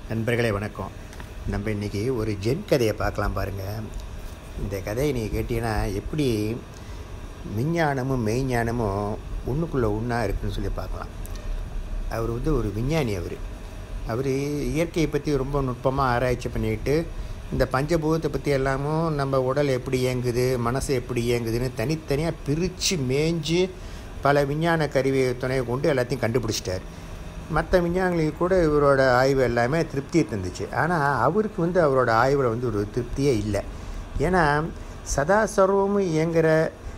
நண்பர்களே வணக்கம் நம்ம இன்றைக்கி ஒரு ஜென் கதையை பார்க்கலாம் பாருங்கள் இந்த கதையை நீங்கள் கேட்டீங்கன்னா எப்படி விஞ்ஞானமும் மெய்ஞானமும் ஒன்றுக்குள்ளே ஒன்றா இருக்குன்னு சொல்லி பார்க்கலாம் அவர் வந்து ஒரு விஞ்ஞானி அவர் அவர் இயற்கையை பற்றி ரொம்ப நுட்பமாக ஆராய்ச்சி பண்ணிட்டு இந்த பஞ்சபூதத்தை பற்றி எல்லாமும் நம்ம உடல் எப்படி இயங்குது மனசு எப்படி இயங்குதுன்னு தனித்தனியாக பிரித்து மேய்ஞ்சு பல விஞ்ஞான கருவி துணையை கொண்டு எல்லாத்தையும் கண்டுபிடிச்சிட்டார் மற்ற விஞ்ஞானிகளுக்கு கூட இவரோட ஆய்வு எல்லாமே திருப்தியை தந்துச்சு ஆனால் அவருக்கு வந்து அவரோட ஆய்வில் வந்து ஒரு திருப்தியே இல்லை ஏன்னா சதா சர்வமும் இயங்குகிற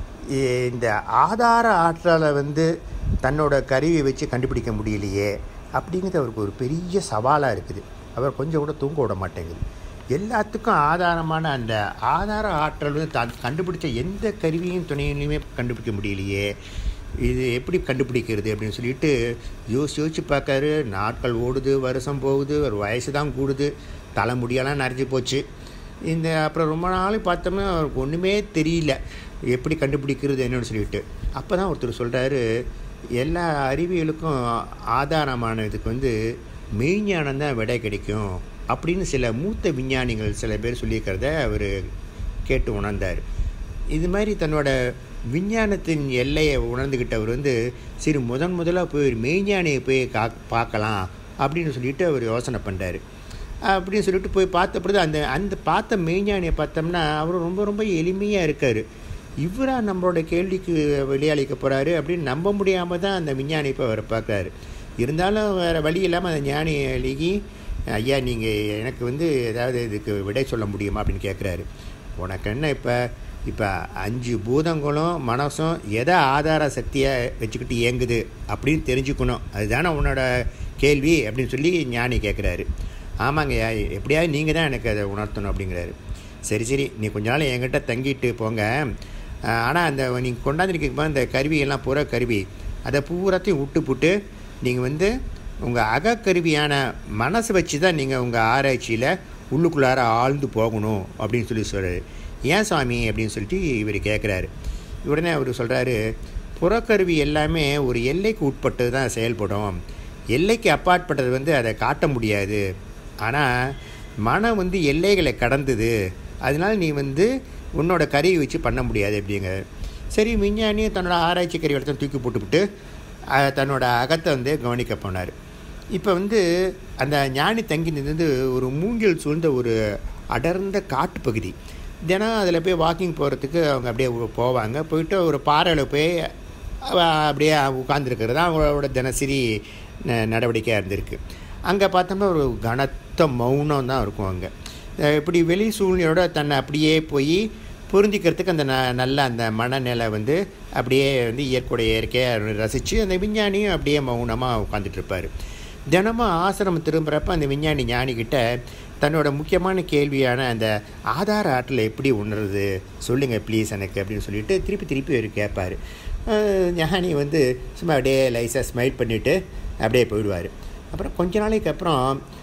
இ- இந்த ஆதார ஆற்றலை வந்து தன்னோட கருவியை வச்சு கண்டுபிடிக்க முடியலையே அப்படிங்கிறது அவருக்கு ஒரு பெரிய சவாலாக இருக்குது அவர் கொஞ்சம் கூட தூங்க விட மாட்டேங்குது எல்லாத்துக்கும் ஆதாரமான அந்த ஆதார ஆற்றல் வந்து தான் கண்டுபிடிச்ச எந்த கருவியும் துணையிலையுமே கண்டுபிடிக்க முடியலையே இது எப்படி கண்டுபிடிக்கிறது அப்படின்னு சொல்லிட்டு யோசிச்சு யோசிச்சு பார்க்காரு நாட்கள் ஓடுது வருஷம் போகுது ஒரு வயசு தான் கூடுது தலைமுடியெல்லாம் நரைஞ்சி போச்சு இந்த அப்புறம் ரொம்ப நாள் பார்த்தோம்னா அவருக்கு ஒன்றுமே தெரியல எப்படி கண்டுபிடிக்கிறது என்னன்னு சொல்லிட்டு அப்போ தான் ஒருத்தர் சொல்கிறாரு எல்லா அறிவியலுக்கும் ஆதாரமான இதுக்கு வந்து மெய்ஞானம் தான் விடை கிடைக்கும் அப்படின்னு சில மூத்த விஞ்ஞானிகள் சில பேர் சொல்லியிருக்கிறத அவர் கேட்டு உணர்ந்தார் இது மாதிரி தன்னோட விஞ்ஞானத்தின் எல்லையை உணர்ந்துக்கிட்டவர் வந்து சரி முதன் முதலாக போய் ஒரு மெய்ஞானியை போய் கா பார்க்கலாம் அப்படின்னு சொல்லிட்டு அவர் யோசனை பண்ணுறாரு அப்படின்னு சொல்லிட்டு போய் பார்த்த பொழுது அந்த அந்த பார்த்த மெய்ஞானியை பார்த்தோம்னா அவர் ரொம்ப ரொம்ப எளிமையாக இருக்கார் இவராக நம்மளோட கேள்விக்கு வெளியாளிக்க போகிறாரு அப்படின்னு நம்ப முடியாமல் தான் அந்த விஞ்ஞானி இப்போ அவரை பார்க்குறாரு இருந்தாலும் வேறு வழி இல்லாமல் அந்த ஞானி அழுகி ஐயா நீங்கள் எனக்கு வந்து ஏதாவது இதுக்கு விடை சொல்ல முடியுமா அப்படின்னு கேட்குறாரு உனக்கு என்ன இப்போ இப்போ அஞ்சு பூதங்களும் மனசும் எதை ஆதார சக்தியை வச்சுக்கிட்டு இயங்குது அப்படின்னு தெரிஞ்சுக்கணும் அதுதானே உன்னோட கேள்வி அப்படின்னு சொல்லி ஞானி கேட்குறாரு ஆமாங்கய்யா எப்படியாவது நீங்கள் தான் எனக்கு அதை உணர்த்தணும் அப்படிங்கிறாரு சரி சரி நீ கொஞ்ச நாள் என்கிட்ட தங்கிட்டு போங்க ஆனால் அந்த நீங்கள் கொண்டாந்துருக்கீங்க இந்த கருவியெல்லாம் புற கருவி அதை பூராத்தையும் விட்டு புட்டு நீங்கள் வந்து உங்கள் அகக்கருவியான மனசை வச்சு தான் நீங்கள் உங்கள் ஆராய்ச்சியில் உள்ளுக்குள்ளார ஆழ்ந்து போகணும் அப்படின்னு சொல்லி சொல்கிறாரு ஏன் சுவாமி அப்படின்னு சொல்லிட்டு இவர் கேட்குறாரு உடனே அவர் சொல்கிறாரு புறக்கருவி எல்லாமே ஒரு எல்லைக்கு உட்பட்டது தான் செயல்படும் எல்லைக்கு அப்பாற்பட்டது வந்து அதை காட்ட முடியாது ஆனால் மனம் வந்து எல்லைகளை கடந்தது அதனால நீ வந்து உன்னோட கருவி வச்சு பண்ண முடியாது அப்படிங்க சரி விஞ்ஞானியும் தன்னோட ஆராய்ச்சி கருவி இடத்த தூக்கி போட்டுவிட்டு அஹ், தன்னோட அகத்தை வந்து கவனிக்க போனார் இப்போ வந்து அந்த ஞானி தங்கி நின்று ஒரு மூங்கில் சூழ்ந்த ஒரு அடர்ந்த காட்டுப்பகுதி தினம் அதில் போய் வாக்கிங் போகிறதுக்கு அவங்க அப்படியே போவாங்க போயிட்டு ஒரு பாறையில் போய் அவ அப்படியே உட்காந்துருக்கிறது தான் அவங்களோட தினசரி ந- நடவடிக்கையாக இருந்திருக்கு அங்கே பார்த்தோம்னா ஒரு கனத்த மௌனம் தான் இருக்கும் அங்கே அஹ் இப்படி வெளி சூழ்நிலையோட தன்னை அப்படியே போய் புரிஞ்சிக்கிறதுக்கு அந்த ந நல்ல அந்த மனநிலை வந்து அப்படியே வந்து இயற்கையோட இயற்கையாக ரசித்து அந்த விஞ்ஞானியும் அப்படியே மௌனமாக உட்காந்துட்டு இருப்பார் தினமும் ஆசிரமம் திரும்புகிறப்ப அந்த விஞ்ஞானி ஞானிக்கிட்ட தன்னோட முக்கியமான கேள்வியான அந்த ஆதார ஆற்றலை எப்படி உணருது சொல்லுங்கள் ப்ளீஸ் எனக்கு அப்படின்னு சொல்லிட்டு திருப்பி திருப்பி அவர் கேட்பார் அஹ் ஞானி வந்து சும்மா அப்படியே லைஸாக ஸ்மைல் பண்ணிவிட்டு அப்படியே போயிடுவார் அப்புறம் கொஞ்ச நாளைக்கு அப்புறம்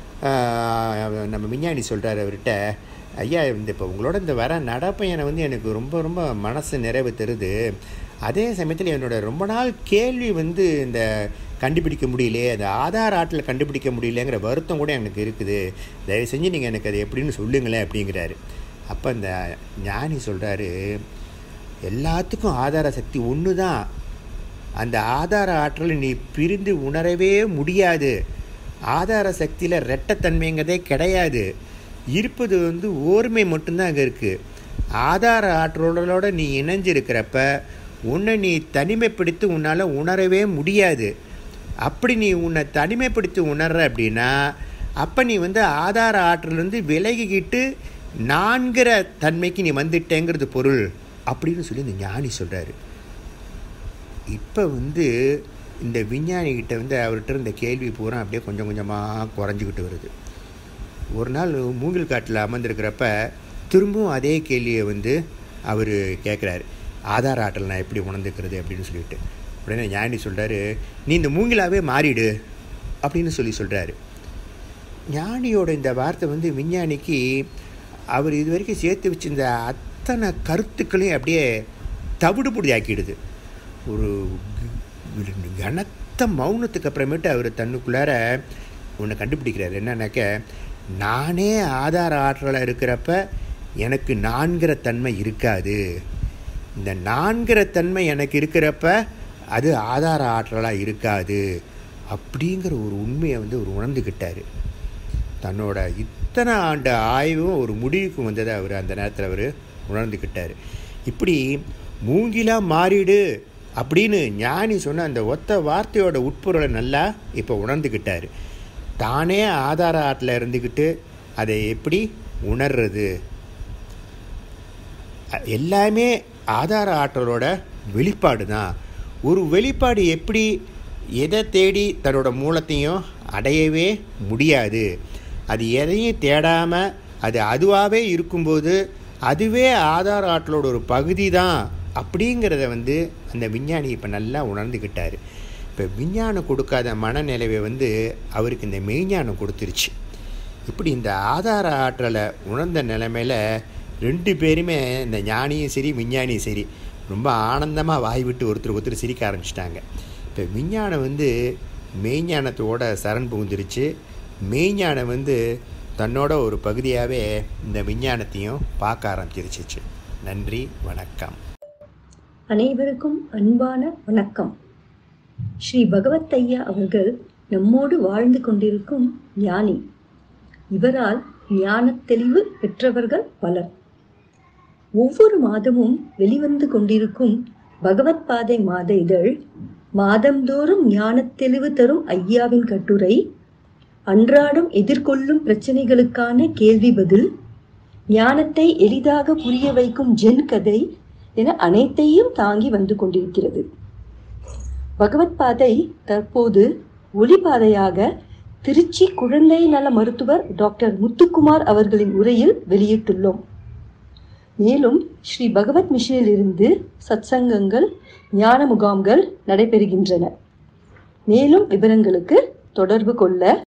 ஆஹ், நம்ம விஞ்ஞானி சொல்கிறார் அவர்கிட்ட ஐயா இந்த இப்போ உங்களோட இந்த வர நடப்பயனை வந்து எனக்கு ரொம்ப ரொம்ப மனசு நிறைவு தருது அதே சமயத்தில் என்னோட ரொம்ப நாள் கேள்வி வந்து இந்த கண்டுபிடிக்க முடியலையே அந்த ஆதார ஆற்றில் கண்டுபிடிக்க முடியலங்கிற வருத்தம் கூட எனக்கு இருக்குது தயவு செஞ்சு நீங்கள் எனக்கு அது எப்படின்னு சொல்லுங்களேன் அப்படிங்கிறாரு அப்போ இந்த ஞானி சொல்கிறாரு எல்லாத்துக்கும் ஆதார சக்தி ஒன்று தான் அந்த ஆதார ஆற்றலை நீ பிரிந்து உணரவே முடியாது ஆதார சக்தியில் ரெட்டத்தன்மைங்கிறதே கிடையாது இருப்பது வந்து ஓர்மை மட்டும்தான் அங்கே இருக்குது ஆதார ஆற்றலோட நீ இணைஞ்சிருக்கிறப்ப உன்னை நீ தனிமைப்படுத்தி உன்னால் உணரவே முடியாது அப்படி நீ உன்னை தனிமைப்படுத்தி உணர்ற அப்படின்னா அப்போ நீ வந்து ஆதார ஆற்றலேருந்து விலகிக்கிட்டு நான்கிற தன்மைக்கு நீ வந்துட்டேங்கிறது பொருள் அப்படின்னு சொல்லி இந்த ஞானி சொல்கிறாரு இப்போ வந்து இந்த விஞ்ஞானிகிட்ட வந்து அவர்கிட்ட இருந்த கேள்வி பூரா அப்படியே கொஞ்சம் கொஞ்சமாக குறைஞ்சிக்கிட்டு வருது ஒரு நாள் மூங்கில் காட்டில் அமர்ந்திருக்கிறப்ப திரும்பவும் அதே கேள்வியை வந்து அவர் கேட்குறாரு ஆதார ஆற்றல் நான் எப்படி உணர்ந்துக்கிறது அப்படின்னு சொல்லிட்டு உடனே ஞானி சொல்கிறாரு நீ இந்த மூங்கிலாவே மாறிடு அப்படின்னு சொல்லி சொல்கிறாரு ஞானியோட இந்த வார்த்தை வந்து விஞ்ஞானிக்கு அவர் இது வரைக்கும் சேர்த்து வச்சிருந்த அத்தனை கருத்துக்களையும் அப்படியே தவிடுபொடி ஆக்கிடுது ஒரு க- கனத்த மௌனத்துக்கு அப்புறமேட்டு அவர் தன்னுக்குள்ளார ஒன்று கண்டுபிடிக்கிறார் என்னன்னாக்க நானே ஆதார ஆற்றலாக இருக்கிறப்ப எனக்கு நான்கிற தன்மை இருக்காது இந்த நான்கிற தன்மை எனக்கு இருக்கிறப்ப அது ஆதார ஆற்றலாக இருக்காது அப்படிங்கிற ஒரு உண்மையை வந்து அவர் உணர்ந்துக்கிட்டார் தன்னோட இத்தனை ஆண்டு ஆய்வும் ஒரு முடிவுக்கு வந்ததை அவர் அந்த நேரத்தில் அவர் உணர்ந்துக்கிட்டார் இப்படி மூங்கிலா மாறிடு அப்படின்னு ஞானி சொன்ன அந்த ஒத்த வார்த்தையோட உட்பொருளை நல்லா இப்போ உணர்ந்துக்கிட்டார் தானே ஆதார ஆற்றில் இருந்துக்கிட்டு அதை எப்படி உணர்றது எல்லாமே ஆதார ஆற்றலோட வெளிப்பாடு தான் ஒரு வெளிப்பாடு எப்படி எதை தேடி தன்னோட மூலத்தையும் அடையவே முடியாது அது எதையும் தேடாமல் அது அதுவாகவே இருக்கும்போது அதுவே ஆதார ஆற்றலோட ஒரு பகுதி தான் அப்படிங்கிறத வந்து அந்த விஞ்ஞானி இப்போ நல்லா உணர்ந்துக்கிட்டார் இப்போ விஞ்ஞானம் கொடுக்காத மனநிலைவை வந்து அவருக்கு இந்த மெய்ஞானம் கொடுத்துருச்சு இப்படி இந்த ஆதார ஆற்றலை உணர்ந்த நிலைமையில் ரெண்டு பேருமே இந்த ஞானியும் சரி விஞ்ஞானியும் சரி ரொம்ப ஆனந்தமாக வாய் விட்டு ஒருத்தர் ஒருத்தர் சிரிக்க ஆரம்பிச்சிட்டாங்க இப்போ விஞ்ஞானம் வந்து மெய்ஞானத்தோட சரண் புகுந்துருச்சு மெய்ஞானம் வந்து தன்னோட ஒரு பகுதியாகவே இந்த விஞ்ஞானத்தையும் பார்க்க ஆரம்பிச்சிருச்சு நன்றி வணக்கம் அனைவருக்கும் அன்பான வணக்கம் ஸ்ரீ பகவத் ஐயா அவர்கள் நம்மோடு வாழ்ந்து கொண்டிருக்கும் ஞானி இவரால் ஞானத் தெளிவு பெற்றவர்கள் பலர் ஒவ்வொரு மாதமும் வெளிவந்து கொண்டிருக்கும் பகவத் பாதை மாத இதழ் மாதந்தோறும் ஞானத் தெளிவு தரும் ஐயாவின் கட்டுரை அன்றாடம் எதிர்கொள்ளும் பிரச்சனைகளுக்கான கேள்வி பதில் ஞானத்தை எளிதாக புரிய வைக்கும் ஜென் கதை என அனைத்தையும் தாங்கி வந்து கொண்டிருக்கிறது பகவத் பாதை தற்போது ஒளிபாதையாக திருச்சி குழந்தை நல மருத்துவர் டாக்டர் முத்துக்குமார் அவர்களின் உரையில் வெளியிட்டுள்ளோம் மேலும் ஸ்ரீ பகவத் மிஷனில் இருந்து சத்சங்கங்கள் ஞான முகாம்கள் நடைபெறுகின்றன மேலும் விவரங்களுக்கு தொடர்பு கொள்ள